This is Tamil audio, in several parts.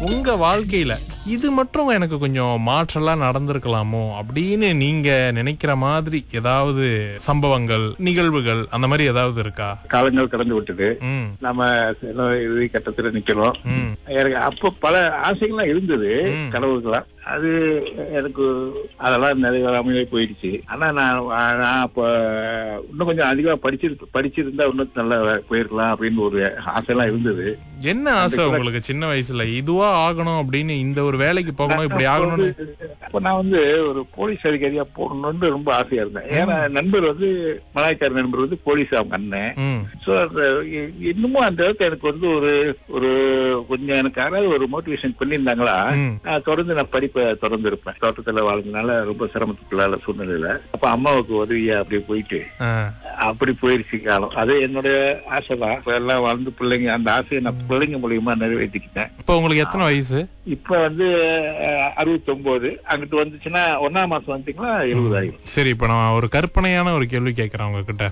உங்க வாழ்க்கையில இது மட்டும் எனக்கு கொஞ்சம் மாற்றலா நடந்திருக்கலாமோ அப்படின்னு நீங்க நினைக்கிற மாதிரி ஏதாவது சம்பவங்கள் நிகழ்வுகள் அந்த மாதிரி ஏதாவது இருக்கா காலங்கள் கடந்து விட்டது ம் நம்ம சில இறுதி கட்டத்துல நிக்கிறோம் ம் எனக்கு அப்ப பல ஆசைகள்லாம் இருந்தது ம். கனவுகள்லாம் அது எனக்கு அதெல்லாம் நிறைவேறாமலே போயிடுச்சு ஆனா நான் நான் அப்ப இன்னும் கொஞ்சம் அதிகமா படிச்சிரு படிச்சிருந்தா இன்னும் நல்லா போயிருக்கலாம் அப்படின்னு ஒரு ஆசையெல்லாம் இருந்தது என்ன ஆசை உங்களுக்கு சின்ன வயசுல இதுவா ஆகணும் அப்படின்னு இந்த ஒரு வேலைக்கு போகணும் இப்படி ஆகணும்னு அப்ப நான் வந்து ஒரு போலீஸ் அதிகாரியா போகணும்னு ரொம்ப ஆசையா இருந்தேன் ஏன்னா நண்பர் வந்து மலாய்க்கார நண்பர் வந்து போலீஸ் அவங்க அண்ணன் ம் சோ அந்த இ- இன்னமும் அந்த அளவுக்கு எனக்கு வந்து ஒரு ஒரு கொஞ்சம் எனக்கு யாராவது ஒரு மோட்டிவேஷன் பண்ணியிருந்தாங்களா ம் நான் தொடர்ந்து நான் படிப்பை தொடர்ந்து இருப்பேன் தோட்டத்துல வாழ்ந்தனால ரொம்ப சிரமத்துக்குள்ளால சூழ்நிலையில அப்ப அம்மாவுக்கு உதவியா அப்படியே போயிட்டு ஆ. அப்படி போயிருச்சு காலம் அது என்னுடைய ஆசை தான் இப்ப எல்லாம் வளர்ந்து பிள்ளைங்க அந்த ஆசையை நான் பிள்ளைங்க மூலியமா நிறைவேற்றிக்கிட்டேன் இப்ப உங்களுக்கு எத்தனை வயசு இப்ப வந்து அறுபத்தி ஒன்பது அங்கிட்டு வந்துச்சுன்னா ஒன்னாம் மாசம் வந்துட்டீங்களா எழுபதாயிரம் சரி இப்ப நான் ஒரு கற்பனையான ஒரு கேள்வி கேட்கிறேன் உங்ககிட்ட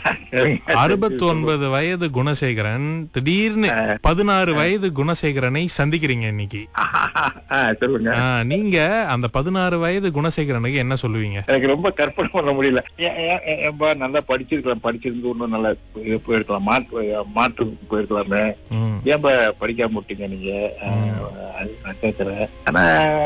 அறுபத்தி ஒன்பது வயது குணசேகரன் திடீர்னு பதினாறு வயது குணசேகரனை சந்திக்கிறீங்க இன்னைக்கு ஆ, சொல்லுங்க ஆ, நீங்க அந்த பதினாறு வயது குணசேகரனுக்கு என்ன சொல்லுவீங்க எனக்கு ரொம்ப கற்பனை பண்ண முடியல ஏன், ஏன், ஏன், ஏன்பா நல்லா படிச்சிருக்கலாம் படிச்சிருந்து இன்னும் நல்லா இது போயிருக்கலாம் மாற்று மாற்றுக்கு போயிருக்கலாமே ம், ஏன்பா படிக்காம விட்டீங்க நீங்க அஹ், அது நான் கேட்கறேன் ஆனா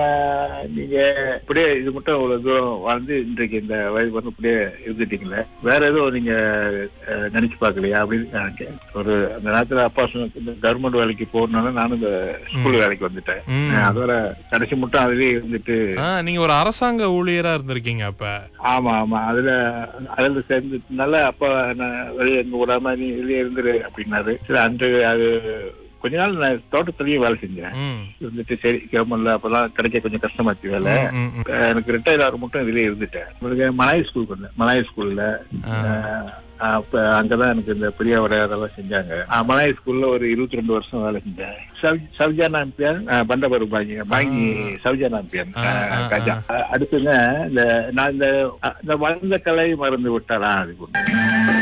நீங்க இப்படியே இது மட்டும் இவ்வளவு தூரம் வாழ்ந்து இன்றைக்கு இந்த வயது வந்து இப்படியே இருந்துட்டீங்களே வேற எதுவும் நீங்க அஹ், நினைச்சு பார்க்கலையா அப்படின்னு நான் கே- ஒரு அந்த நேரத்துல அப்பா சொன்ன கவர்மெண்ட் வேலைக்கு போகணும்னால நானும் இந்த ஸ்கூல் வேலைக்கு வந்துட்டேன் ம். அஹ், அதோட கடைசி மட்டும் அதுலயே இருந்துட்டு ஆ, நீங்க ஒரு அரசாங்க ஊழியரா இருந்திருக்கீங்க அப்ப ஆமா ஆமா அதுல அதுல சேர்ந்து நல்லா அப்பா நான் வெளியே எங்க விடாம நீ வெளியே இருந்துரு அப்படின்னாரு சரி அன்று அது கொஞ்ச நாள் நான் தோட்டத்திலயும் வேலை செஞ்சேன் ம், இருந்துட்டு சரி கவர்மெண்ட்ல அப்பெல்லாம் கிடைக்க கொஞ்சம் கஷ்டமாச்சு வேலை ம், ம். அஹ் எனக்கு ரிட்டையர் ஆக மட்டும் இதுலயே இருந்துட்டேன் உங்களுக்கு மலாய் ஸ்கூலுக்கு வந்தேன் மலாய் ஸ்கூல்ல ஆ. அஹ் அப்ப அங்கதான் எனக்கு இந்த பெரிய அதெல்லாம் செஞ்சாங்க அஹ் மலாய் ஸ்கூல்ல ஒரு இருபத்தி ரெண்டு வருஷம் வேலை செஞ்சேன் சவ்- சவ்ஜானா அம்பியான் பண்டபரு பாங்கி பாங்கி சவ்ஜானா அம்பியான் ஆ, ஆ, ஆ. கஜா அஹ் அடுத்துங்க இந்த நான் இந்த அஹ் இந்த வளர்ந்த கலை மறந்து விட்டாரா அது ஒண்ணு.